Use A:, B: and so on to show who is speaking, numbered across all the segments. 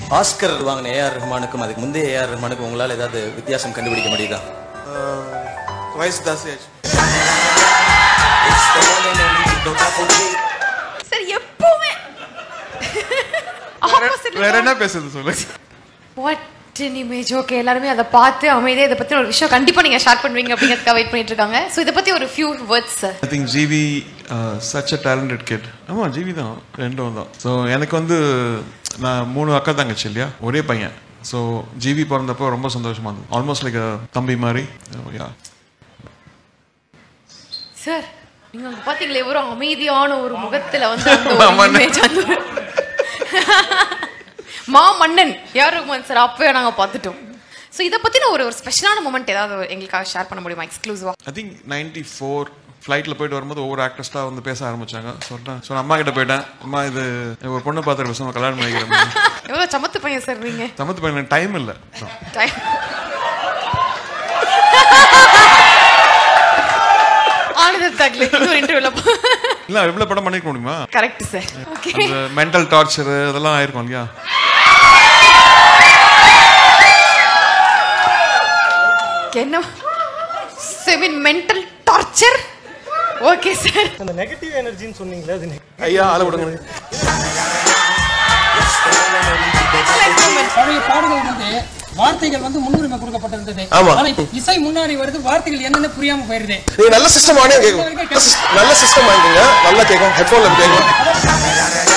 A: Oscar வாங்கின AR ரஹ்மானுக்கும் அதுக்கு முந்தைய ஏஆர் ரஹ்மானுக்கும் உங்களால் ஏதாவது வித்தியாசம் கண்டுபிடிக்க முடியுதா
B: வயசு ஜாஸ்தி ஆச்சு
C: சார் எப்பவுமே
B: வேற என்ன பேசுறது சொல்லு
C: வாட் அன் இமேஜ் ஓகே எல்லாருமே அதை பார்த்து அமைதியாக இதை பற்றி ஒரு விஷயம் கண்டிப்பாக நீங்கள் ஷேர் பண்ணுவீங்க அப்படிங்கிறதுக்காக வெயிட் பண்ணிட்டு இருக்காங்க ஸோ இதை பற்றி ஒரு few words sir
B: I think GV such a talented kid ஆமாம் ஜிவி தான் ரெண்டும் தான் ஸோ எனக்கு வந்து நான் மூணு அக்கா தங்கச்சி இல்லையா ஒரே பையன் ஸோ ஜிவி பிறந்தப்போ ரொம்ப சந்தோஷமா இருந்தது ஆல்மோஸ்ட் லைக் தம்பி மாதிரி யா
C: சார் நீங்க அங்க பாத்தீங்களே ஒரு அமைதியான ஒரு முகத்துல வந்து அந்த ஒரு
B: மாமன்னன்.
C: image, அந்த ஒரு மா மன்னன் யார் ரகுமான் சார் அப்பவே நாங்க பார்த்துட்டோம் ஸோ இதை பத்தின ஒரு ஒரு ஸ்பெஷலான மூமெண்ட் ஏதாவது எங்களுக்காக ஷேர் பண்ண முடியுமா எக்ஸ்க்ளூசிவா
B: ஐ திங்க் நைன்டி ஃபோர் ஃப்ளைட்டில் போயிட்டு வரும்போது ஒவ்வொரு ஆக்டர்ஸ்டாக வந்து பேச ஆரம்பிச்சாங்க சொல்லிட்டேன் ஸோ அம்மா கிட்ட போயிட்டேன் அம்மா இது ஒரு பொண்ணை பார்த்துட்டு பேசுவோம் கல்யாணம் பண்ணிக்கிறேன்
C: எவ்வளவு சமத்து பையன் சார் நீங்க
B: சமத்து பையன் டைம் இல்லை
C: Time. ஆனந்த தக்லி இன்னொரு இன்டர்வியூல
B: இல்லை எவ்வளோ படம் பண்ணிக்க முடியுமா
C: கரெக்ட் சார் ஓகே
B: அந்த மென்டல் டார்ச்சர் அதெல்லாம் ஆயிருக்கும் இல்லையா
C: என்ன செமின் மென்டல் டார்ச்சர் ஓகே சார்
D: அந்த நெகட்டிவ் எனர்ஜின்னு சொன்னீங்களே அது நெ-
B: ஐயா ஆளை விடுங்க
E: பழைய பாடல்கள் வந்து வார்த்தைகள் வந்து முன்னுரிமை கொடுக்கப்பட்டிருந்தது
F: ஆமா.
E: ஆனா இப்ப இசை முன்னாடி வருது வார்த்தைகள் என்னன்னு புரியாம போயிருது
F: நீங்க நல்ல சிஸ்டம் ஆனே கேட்கும் நல்ல சிஸ்டம் வாங்கிக்கோங்க நல்லா கேட்கும் ஹெட்ஃபோன்ல கேட்கும்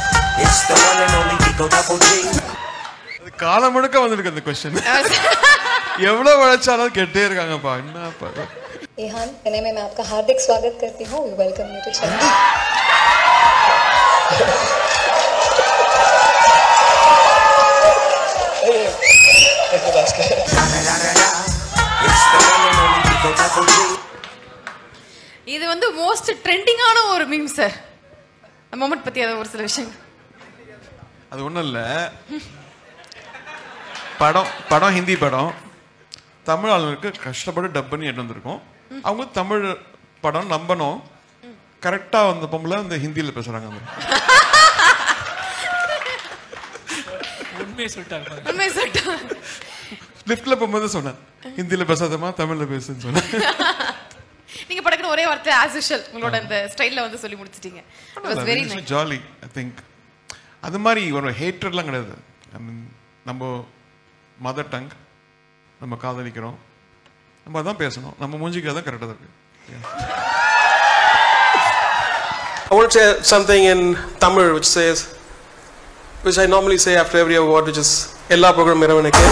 B: அது காலம் முழுக்க வந்திருக்கு அந்த கொஸ்டின் எவ்வளவு உழைச்சாலும் கேட்டே இருக்காங்கப்பா என்னப்பா
G: एहान कहने में मैं आपका हार्दिक स्वागत करती हूँ वेलकम यू टू चैनल
C: இது வந்து மோஸ்ட் ட்ரெண்டிங்கான ஒரு மீம் சார் மொமெண்ட் பத்தி அது ஒரு சில விஷயம்
B: அது ஒண்ணும் இல்ல படம் படம் ஹிந்தி படம் தமிழ் ஆளுங்களுக்கு கஷ்டப்பட்டு டப் பண்ணி எடுத்து வந்திருக்கோம் அவங்க தமிழ் படம் நம்பணும் கரெக்டா வந்த பொம்பளை அந்த ஹிந்தியில பேசுறாங்க அவங்க.
E: உண்மையை சொல்லிட்டாங்க
C: உண்மை சொல்லிட்டு
B: லிஃப்ட்ல போகும்போது சொன்னேன் ஹிந்தியில பேசாதமா தமிழ்ல பேசுன்னு சொன்னேன்
C: நீங்க படக்குன்னு ஒரே வார்த்தை ஆஸ் யூஷுவல் உங்களோட அந்த ஸ்டைல்ல வந்து சொல்லி முடிச்சிட்டீங்க it was very nice
B: jolly I think அது மாதிரி ஒரு ஹேட்ரட்லாம் கிடையாது I mean, நம்ம மதர் டங் நம்ம காதலிக்கிறோம் நம்ம அதான் பேசணும் நம்ம மூஞ்சிக்கு அதான் கரெக்டாக இருக்கு
F: I want to say something in Tamil which says, which I normally say after every award, which is எல்லா ப்ரோக்ராம் இறைவனுக்கு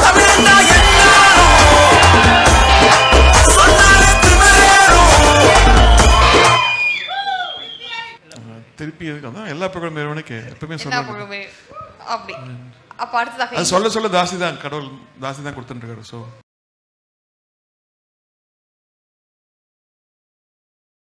B: திருப்பி எதுக்கு அதான் எல்லா ப்ரோக்ராம் இறைவனுக்கு எப்பவுமே
C: எல்லா
B: சொல்லுவாங்க
C: பக்கமே அப்படி அப்ப அடுத்ததாக
B: அது சொல்ல சொல்ல தாசி தான் கடவுள் தாசி தான் கொடுத்துட்டு இருக்காரு ஸோ